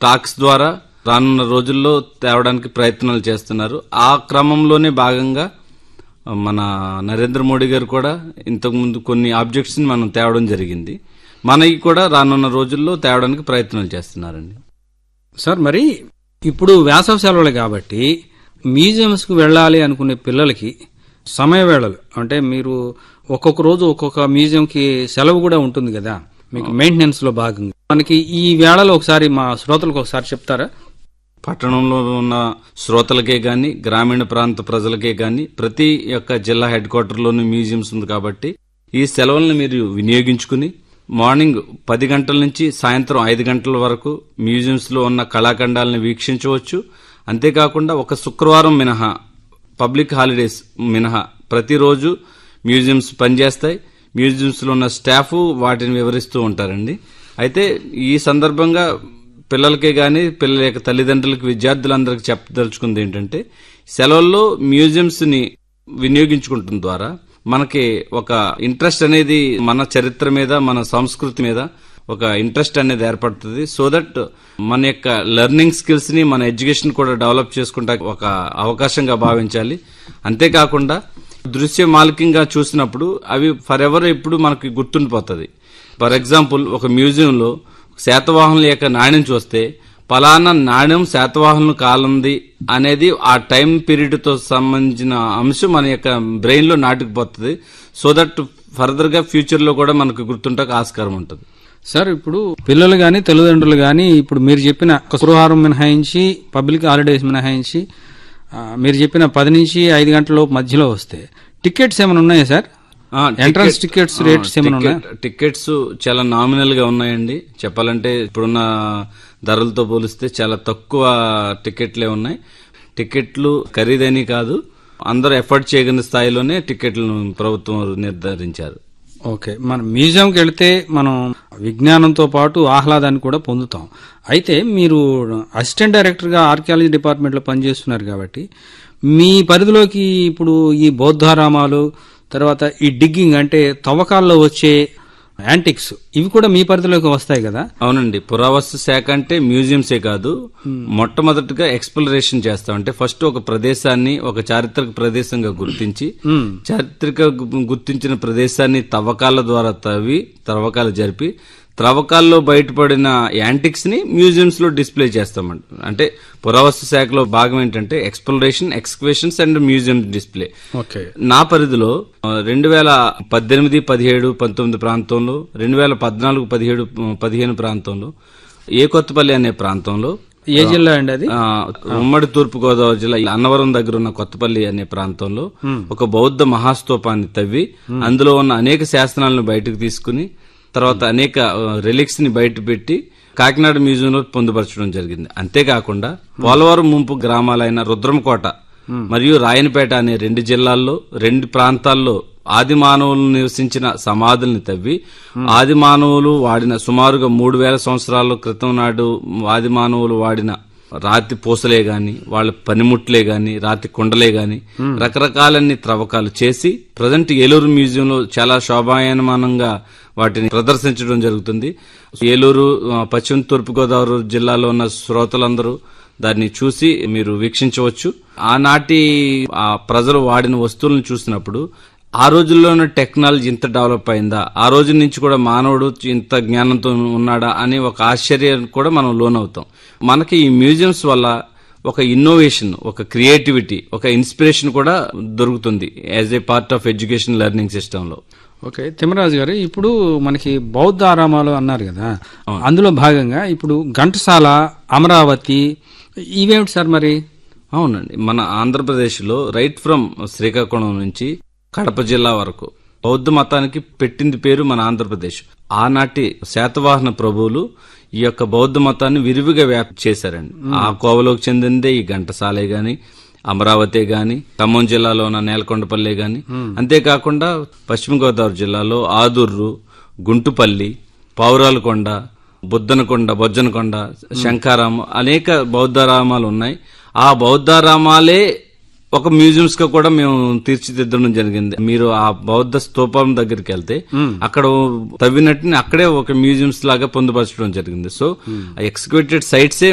stocks ద్వారా రానున్న రోజుల్లో తేవడానికి ప్రయత్నాలు చేస్తున్నారు ఆ క్రమంలోనే భాగంగా మన నరేంద్ర మోడీ గారు కూడా ఇంతకుముందు కొన్ని ఆబ్జెక్ట్స్ ని మనం తేవడం జరిగింది మనకి కూడా రానున్న రోజుల్లో తేవడానికి ప్రయత్నాలు చేస్తున్నారండి సార్ మరి ఇప్పుడు వేసవి సెలవులు కాబట్టి మ్యూజియంస్ కు వెళ్ళాలి అనుకునే పిల్లలకి సమయ వేళలు అంటే మీరు ఒక్కొక్క రోజు ఒక్కొక్క మ్యూజియం కి సెలవు కూడా ఉంటుంది కదా మీకు మెయింటెనెన్స్ లో భాగంగా మనకి ఈ వేళలో ఒకసారి మా శ్రోతలకు ఒకసారి చెప్తారా పట్టణంలో ఉన్న శ్రోతలకే గాని గ్రామీణ ప్రాంత ప్రజలకే గాని ప్రతి యొక్క జిల్లా హెడ్ క్వార్టర్లోని మ్యూజియంస్ ఉంది కాబట్టి ఈ సెలవులను మీరు వినియోగించుకుని మార్నింగ్ పది గంటల నుంచి సాయంత్రం ఐదు గంటల వరకు మ్యూజియంస్ లో ఉన్న కళాఖండాలను వీక్షించవచ్చు అంతేకాకుండా ఒక శుక్రవారం మినహా పబ్లిక్ హాలిడేస్ మినహా ప్రతిరోజు మ్యూజియంస్ పనిచేస్తాయి మ్యూజియంస్ లో ఉన్న స్టాఫ్ వాటిని వివరిస్తూ ఉంటారండి అయితే ఈ సందర్భంగా పిల్లలకే గాని పిల్లల యొక్క తల్లిదండ్రులకు విద్యార్థులందరికీ చెప్పదలుచుకుంది ఏంటంటే సెలవుల్లో మ్యూజియంస్ ని వినియోగించుకుంటం ద్వారా మనకి ఒక ఇంట్రెస్ట్ అనేది మన చరిత్ర మీద మన సంస్కృతి మీద ఒక ఇంట్రెస్ట్ అనేది ఏర్పడుతుంది సో దట్ మన యొక్క లెర్నింగ్ స్కిల్స్ ని మన ఎడ్యుకేషన్ కూడా డెవలప్ చేసుకుంటా ఒక అవకాశంగా భావించాలి అంతేకాకుండా దృశ్య మాలికంగా చూసినప్పుడు అవి ఫర్ ఎవర్ ఎప్పుడు మనకి గుర్తుండిపోతుంది ఫర్ ఎగ్జాంపుల్ ఒక మ్యూజియంలో శాతవాహనుల యొక్క నాణ్యం చూస్తే పలానా నాణ్యం శాతవాహనుల కాలంది అనేది ఆ టైం పీరియడ్ తో సంబంధించిన అంశం మన యొక్క బ్రెయిన్ లో నాటుకుపోతుంది సో దట్ ఫర్దర్ గా ఫ్యూచర్ లో కూడా మనకు గుర్తుంటకు ఆస్కారం ఉంటుంది సార్ ఇప్పుడు పిల్లలు గాని తల్లిదండ్రులు గాని ఇప్పుడు మీరు చెప్పిన శుక్రవారం మినహాయించి పబ్లిక్ హాలిడేస్ మినహాయించి ఆ, మీరు చెప్పిన పది నుంచి ఐదు గంటల లోపు మధ్యలో వస్తే టికెట్స్ ఏమైనా ఉన్నాయా సార్ ఆ, ఎంట్రన్స్ టికెట్- టికెట్స్ ఆ, రేట్స్ ఏమైనా ఉన్నాయా టికెట్- టికెట్స్ చాలా నామినల్ గా ఉన్నాయండి చెప్పాలంటే ఇప్పుడున్న ధరలతో పోలిస్తే చాలా తక్కువ టికెట్లే ఉన్నాయి టికెట్లు ఖరీదని కాదు అందరూ ఎఫర్ట్ చేయగలిగిన స్థాయిలోనే టికెట్లను ప్రభుత్వం నిర్ధారించారు ఓకే మనం మ్యూజియంకి వెళితే మనం విజ్ఞానంతో పాటు ఆహ్లాదాన్ని కూడా పొందుతాం అయితే మీరు అసిస్టెంట్ డైరెక్టర్ గా ఆర్కియాలజీ డిపార్ట్మెంట్ లో పనిచేస్తున్నారు కాబట్టి మీ పరిధిలోకి ఇప్పుడు ఈ బౌద్ధారామాలు తర్వాత ఈ డిగ్గింగ్ అంటే తవ్వకాల్లో వచ్చే యాంటిక్స్ ఇవి కూడా మీ పరిధిలోకి వస్తాయి కదా అవునండి పురావస్తు శాఖ అంటే మ్యూజియంసే కాదు మొట్టమొదటిగా ఎక్స్ప్లోరేషన్ చేస్తాం అంటే ఫస్ట్ ఒక ప్రదేశాన్ని ఒక చారిత్రక ప్రదేశంగా గుర్తించి చారిత్రక గు- గుర్తించిన ప్రదేశాన్ని తవ్వకాల ద్వారా తవ్వి తవ్వకాలు జరిపి త్రవ్వకాల్లో బయటపడిన యాంటిక్స్ ని మ్యూజియంస్ లో డిస్ప్లే చేస్తామంట అంటే పురావస్తు శాఖలో భాగం ఏంటంటే exploration excavations and museum display okay నా పరిధిలో రెండు వేల పద్దెనిమిది పదిహేడు పంతొమ్మిది ప్రాంతంలో రెండు వేల పద్నాలుగు పదిహేడు పదిహేను ప్రాంతంలో ఏ కొత్తపల్లి అనే ప్రాంతంలో ఏ జిల్లా అండి అది ఆ, ఉమ్మడి తూర్పు గోదావరి జిల్లా అన్నవరం దగ్గర ఉన్న కొత్తపల్లి అనే ప్రాంతంలో ఒక బౌద్ధ మహాస్తూపాన్ని తవ్వి అందులో ఉన్న అనేక శాసనాలను బయటకు తీసుకుని తర్వాత అనేక రిలిక్స్ ని బయట పెట్టి కాకినాడ మ్యూజియంలో పొందుపరచడం జరిగింది అంతేకాకుండా పోలవరం ముంపు గ్రామాలైన రుద్రంకోట మరియు రాయనపేట అనే రెండు జిల్లాల్లో రెండు ప్రాంతాల్లో ఆది మానవులు నివసించిన సమాధుల్ని తవ్వి ఆది మానవులు వాడిన సుమారుగా మూడు వేల సంవత్సరాల క్రితం నాడు ఆది మానవులు వాడిన రాతి పూసలే గాని వాళ్ళ పనిముట్లే గాని రాతి కుండలే గాని రకరకాలన్ని త్రవ్వకాలు చేసి ప్రజెంట్ ఏలూరు మ్యూజియంలో చాలా శోభాయమానంగా వాటిని ప్రదర్శించడం జరుగుతుంది ఏలూరు ఆ, పశ్చిమ తూర్పు గోదావరి జిల్లాలో ఉన్న శ్రోతలందరూ దాన్ని చూసి మీరు వీక్షించవచ్చు ఆనాటి ఆ ప్రజలు వాడిన వస్తువులను చూసినప్పుడు ఆ రోజుల్లోనే టెక్నాలజీ ఇంత డెవలప్ అయిందా ఆ రోజు నుంచి కూడా మానవుడు ఇంత జ్ఞానంతో ఉన్నాడా అని ఒక ఆశ్చర్యం కూడా మనం లోనవుతాం మనకి ఈ మ్యూజియంస్ వల్ల ఒక ఇన్నోవేషన్ ఒక క్రియేటివిటీ ఒక ఇన్స్పిరేషన్ కూడా దొరుకుతుంది as a part of education learning system లో ఓకే తిమ్మరాజు గారు ఇప్పుడు మనకి బౌద్ధ ఆరామాలు అన్నారు కదా అందులో భాగంగా ఇప్పుడు ఘంటసాల అమరావతి ఇవేమిటి సార్ మరి అవునండి మన ఆంధ్రప్రదేశ్ లో రైట్ ఫ్రమ్ శ్రీకాకుళం నుంచి కడప జిల్లా వరకు బౌద్ధ మతానికి పెట్టింది పేరు మన ఆంధ్రప్రదేశ్ ఆనాటి శాతవాహన ప్రభువులు ఈ యొక్క బౌద్ధ మతాన్ని విరివిగా వ్యాప్తి చేశారండి ఆ కోవలోకి చెందిందే ఈ ఘంటసాలే గాని అమరావతి గాని ఖమ్మం జిల్లాలో ఉన్న నేలకొండపల్లి గాని అంతేకాకుండా పశ్చిమ గోదావరి జిల్లాలో ఆదుర్రు గుంటుపల్లి పౌరాలకొండ బుద్ధనకొండ బొజ్జనకొండ శంఖారామం అనేక బౌద్ధారామాలు ఉన్నాయి ఆ బౌద్ధారామాలే ఒక మ్యూజియంస్ గా కూడా మేము తీర్చిదిద్దడం జరిగింది మీరు ఆ బౌద్ధ స్తూపం దగ్గరికి వెళ్తే అక్కడ తవ్వినట్టుని అక్కడే ఒక మ్యూజియంస్ లాగా పొందుపరచడం జరిగింది సో ఎక్స్క్యూటెడ్ సైట్సే